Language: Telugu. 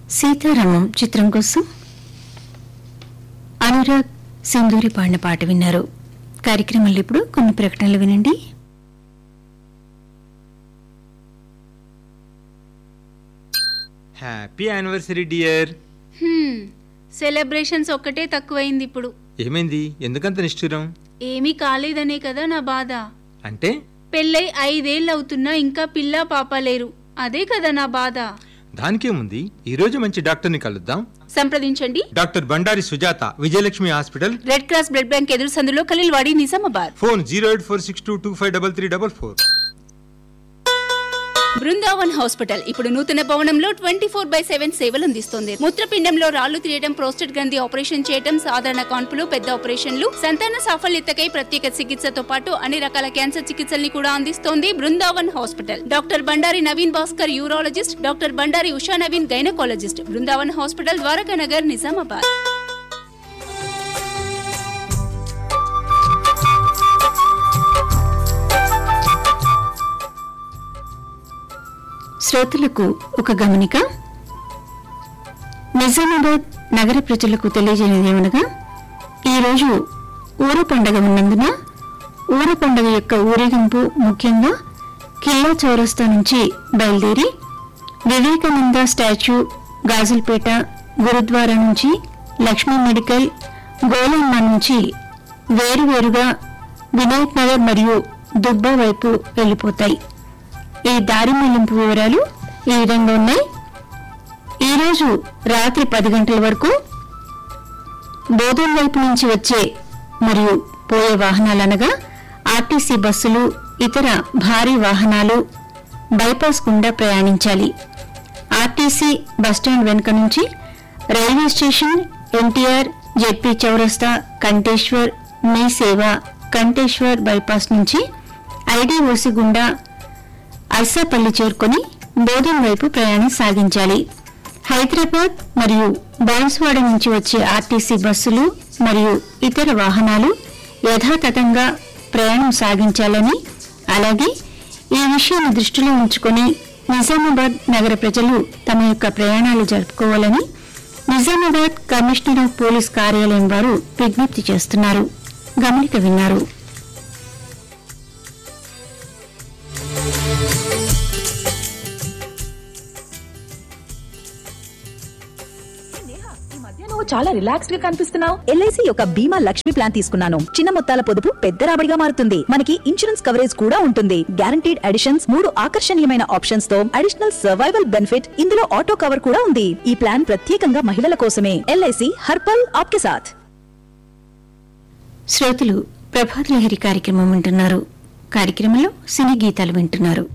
సీతారామం చిత్రం కోసం అనురాగ్ సింధూరి పాడిన పాట విన్నారు కార్యక్రమంలో ఇప్పుడు కొన్ని ప్రకటనలు వినండి happy anniversary dear hmm, celebrations ఒక్కటే తక్కువైంది ఇప్పుడు ఏమైంది ఎందుకంత నిష్ఠురం ఏమీ కాలేదనే కదా నా బాధ అంటే పెళ్ళై ఐదేళ్ళు అవుతున్నా ఇంకా పిల్ల పాప లేరు అదే కదా నా బాధ దానికేముంది ఈ రోజు మంచి డాక్టర్ని కలుద్దాం సంప్రదించండి doctor Bandari Sujatha Vijayalakshmi hospital red cross blood bank ఎదురు సందులో Khaleelwadi Nizamabad phone zero eight four six two two five double three double four Brindavan hospital ఇప్పుడు నూతన భవనంలో ట్వంటీ ఫోర్ బై సెవెన్ సేవలు అందిస్తుంది మూత్రపిండంలో రాళ్లు తీయడం ప్రోస్టేట్ గ్రంథి ఆపరేషన్ చేయడం సాధారణ కాన్పులు పెద్ద ఆపరేషన్లు సంతాన సాఫల్యతకై ప్రత్యేక చికిత్సతో పాటు అన్ని రకాల క్యాన్సర్ చికిత్సల్ని కూడా అందిస్తోంది Brindavan hospital doctor Bandari Naveen Bhaskar urologist doctor Bandari Usha Naveen gynaecologist Brindavan hospital Dwaraka Nagar Nizamabad శ్రోతలకు ఒక గమనిక నిజామాబాద్ నగర ప్రజలకు తెలియజేయనిదేమనగా ఈరోజు ఊర పండగ ఉన్నందున ఊర పండగ యొక్క ఊరేగింపు ముఖ్యంగా కిల్లా చౌరస్తా నుంచి బయలుదేరి వివేకానంద స్టాచ్యూ గాజుల్పేట గురుద్వారా నుంచి లక్ష్మీ మెడికల్ గోలమ్మ నుంచి వేరువేరుగా వినాయక్ నగర్ మరియు దుబ్బా వైపు వెళ్లిపోతాయి ఈ దారి మళ్లింపు వివరాలు ఈ విధంగా ఉన్నాయి ఈ రోజు రాత్రి పది గంటల వరకు బోధన్ వైపు నుంచి వచ్చే మరియు పోయే వాహనాలనగా ఆర్టీసీ బస్సులు ఇతర భారీ వాహనాలు బైపాస్ గుండా ప్రయాణించాలి ఆర్టీసీ బస్టాండ్ వెనుక నుంచి రైల్వే స్టేషన్ ఎన్టీఆర్ జెడ్పీ చౌరస్తా కంటేశ్వర్ మీ సేవ కంటేశ్వర్ బైపాస్ నుంచి ఐడీఓసి గుండా అర్సాపల్లి చేరుకుని బోధన్ వైపు ప్రయాణం సాగించాలి హైదరాబాద్ మరియు బాన్స్వాడ నుంచి వచ్చే ఆర్టీసీ బస్సులు మరియు ఇతర వాహనాలు యథాతథంగా ప్రయాణం సాగించాలని అలాగే ఈ విషయాన్ని దృష్టిలో ఉంచుకుని నిజామాబాద్ నగర ప్రజలు తమ యొక్క ప్రయాణాలు జరుపుకోవాలని నిజామాబాద్ కమిషనర్ ఆఫ్ పోలీస్ కార్యాలయం వారు విజ్ఞప్తి చేస్తున్నారు గమనిక విన్నారు నేహా, ఈ మధ్య నువ్వు చాలా రిలాక్స్డ్ గా కనిపిస్తున్నావు ఎల్ఐసి యొక్క బీమా లక్ష్మి ప్లాన్ తీసుకున్నాను చిన్న మొత్తాల పొదుపు పెద్ద రాబడిగా మారుతుంది మనకి ఇన్సూరెన్స్ కవరేజ్ కూడా ఉంటుంది గ్యారంటీడ్ అడిషన్స్ మూడు ఆకర్షణీయమైన ఆప్షన్స్ తో అడిషనల్ సర్వైవల్ బెనిఫిట్ ఇందులో ఆటో కవర్ కూడా ఉంది ఈ ప్లాన్ ప్రత్యేకంగా మహిళల కోసమే ఎల్ఐసి హర్పల్ ఆప్కే సాథ్ శ్రోతలు ప్రభాత్ లహరి కార్యక్రమం వింటున్నారు కార్యక్రమంలో సినీ గీతాలు వింటున్నారు